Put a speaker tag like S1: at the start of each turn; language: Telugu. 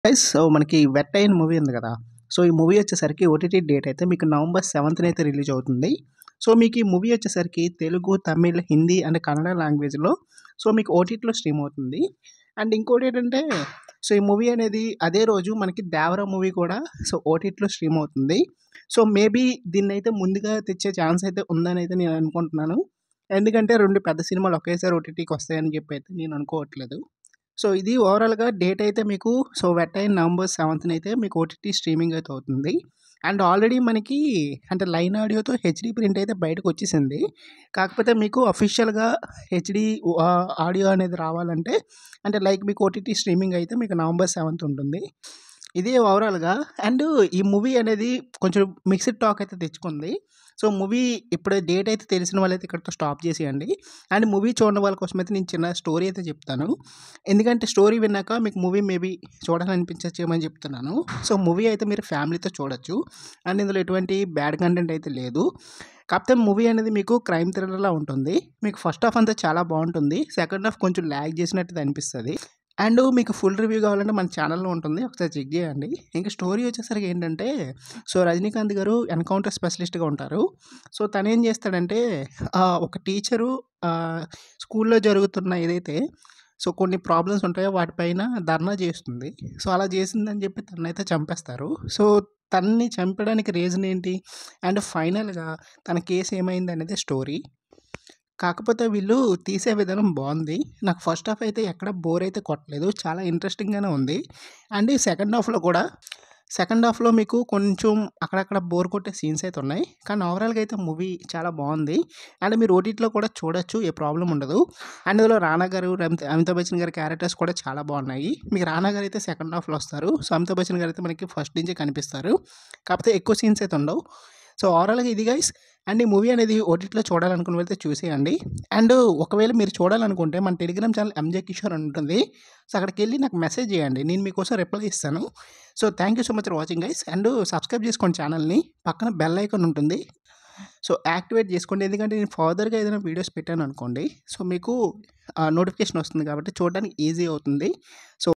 S1: గైస్ సో మనకి వెట్ అయిన మూవీ ఉంది కదా సో ఈ మూవీ వచ్చేసరికి ఓటీటీ డేట్ అయితే మీకు నవంబర్ సెవెంత్న అయితే రిలీజ్ అవుతుంది సో మీకు ఈ మూవీ వచ్చేసరికి తెలుగు తమిళ్ హిందీ అండ్ కన్నడ లాంగ్వేజ్లో సో మీకు ఓటీటీలో స్ట్రీమ్ అవుతుంది అండ్ ఇంకోటి ఏంటంటే సో ఈ మూవీ అనేది అదే రోజు మనకి దేవరా మూవీ కూడా సో ఓటీటీలో స్ట్రీమ్ అవుతుంది సో మేబీ దీన్ని అయితే ముందుగా తెచ్చే ఛాన్స్ అయితే ఉందని అయితే నేను అనుకుంటున్నాను ఎందుకంటే రెండు పెద్ద సినిమాలు ఒకేసారి ఓటీటీకి వస్తాయని చెప్పి అయితే నేను అనుకోవట్లేదు సో ఇది ఓవరాల్గా డేట్ అయితే మీకు సో వెట్ అయిన నవంబర్ సెవెంత్న అయితే మీకు ఓటీటీ స్ట్రీమింగ్ అయితే అవుతుంది అండ్ ఆల్రెడీ మనకి అంటే లైన్ ఆడియోతో హెచ్డి ప్రింట్ అయితే బయటకు వచ్చేసింది కాకపోతే మీకు అఫీషియల్గా హెచ్డి ఆడియో అనేది రావాలంటే అంటే లైక్ మీకు ఓటీటీ స్ట్రీమింగ్ అయితే మీకు నవంబర్ సెవెంత్ ఉంటుంది ఇది ఓవరాల్గా అండ్ ఈ మూవీ అనేది కొంచెం మిక్స్డ్ టాక్ అయితే తెచ్చుకుంది సో మూవీ ఇప్పుడు డేట్ అయితే తెలిసిన వాళ్ళైతే ఇక్కడితో స్టాప్ చేసేయండి అండ్ మూవీ చూడని వాళ్ళ కోసం అయితే నేను చిన్న స్టోరీ అయితే చెప్తాను ఎందుకంటే స్టోరీ విన్నాక మీకు మూవీ మేబీ చూడాలనిపించచ్చేమని చెప్తున్నాను సో మూవీ అయితే మీరు ఫ్యామిలీతో చూడొచ్చు అండ్ ఇందులో ఎటువంటి బ్యాడ్ కంటెంట్ అయితే లేదు కాకపోతే మూవీ అనేది మీకు క్రైమ్ థ్రిల్లర్లా ఉంటుంది మీకు ఫస్ట్ హాఫ్ అంతా చాలా బాగుంటుంది సెకండ్ హాఫ్ కొంచెం ల్యాగ్ చేసినట్టు అనిపిస్తుంది అండ్ మీకు ఫుల్ రివ్యూ కావాలంటే మన ఛానల్లో ఉంటుంది ఒకసారి చెక్ చేయండి ఇంకా స్టోరీ వచ్చేసరికి ఏంటంటే సో రజనీకాంత్ గారు ఎన్కౌంటర్ స్పెషలిస్ట్గా ఉంటారు సో తను ఏం చేస్తాడంటే ఆ, ఒక టీచరు ఆ, స్కూల్లో జరుగుతున్న ఏదైతే సో కొన్ని ప్రాబ్లమ్స్ ఉంటాయో వాటిపైన ధర్నా చేస్తుంది సో అలా చేసిందని చెప్పి తనైతే చంపేస్తారు సో తన్ని చంపడానికి రీజన్ ఏంటి అండ్ ఫైనల్గా తన కేసు ఏమైంది అనేది స్టోరీ కాకపోతే వీళ్ళు తీసే విధానం బాగుంది నాకు ఫస్ట్ హాఫ్ అయితే ఎక్కడ బోర్ అయితే కొట్టలేదు చాలా ఇంట్రెస్టింగ్గానే ఉంది అండ్ ఈ సెకండ్ హాఫ్లో కూడా సెకండ్ హాఫ్లో మీకు కొంచెం అక్కడక్కడ బోర్ కొట్టే సీన్స్ అయితే ఉన్నాయి కానీ ఓవరాల్గా అయితే మూవీ చాలా బాగుంది అండ్ మీరు ఓటీటీలో కూడా చూడొచ్చు ఏ ప్రాబ్లం ఉండదు అండ్ ఇందులో రానా గారు రమిత- అమితాబ్ బచ్చన్ గారి క్యారెక్టర్స్ కూడా చాలా బాగున్నాయి మీకు రానా గారు అయితే సెకండ్ హాఫ్లో వస్తారు సో అమితాబ్ బచ్చన్ గారు అయితే మనకి ఫస్ట్ నుంచే కనిపిస్తారు కాకపోతే ఎక్కువ సీన్స్ అయితే ఉండవు సో ఓవరాల్గా ఇది గైస్ అండ్ ఈ మూవీ అనేది ఓటీటీలో చూడాలనుకుని వెళ్తే చూసేయండి అండ్ ఒకవేళ మీరు చూడాలనుకుంటే మన టెలిగ్రామ్ ఛానల్ ఎంజే కిషోర్ అని ఉంటుంది సో అక్కడికి వెళ్ళి నాకు మెసేజ్ చేయండి నేను మీకోసం రిప్లై ఇస్తాను so thank you so much for watching guys and subscribe చేసుకోండి ఛానల్ని పక్కన బెల్ ఐకాన్ ఉంటుంది సో యాక్టివేట్ చేసుకోండి ఎందుకంటే నేను ఫర్దర్గా ఏదైనా వీడియోస్ పెట్టాను అనుకోండి సో మీకు నోటిఫికేషన్ వస్తుంది కాబట్టి చూడడానికి ఈజీ అవుతుంది సో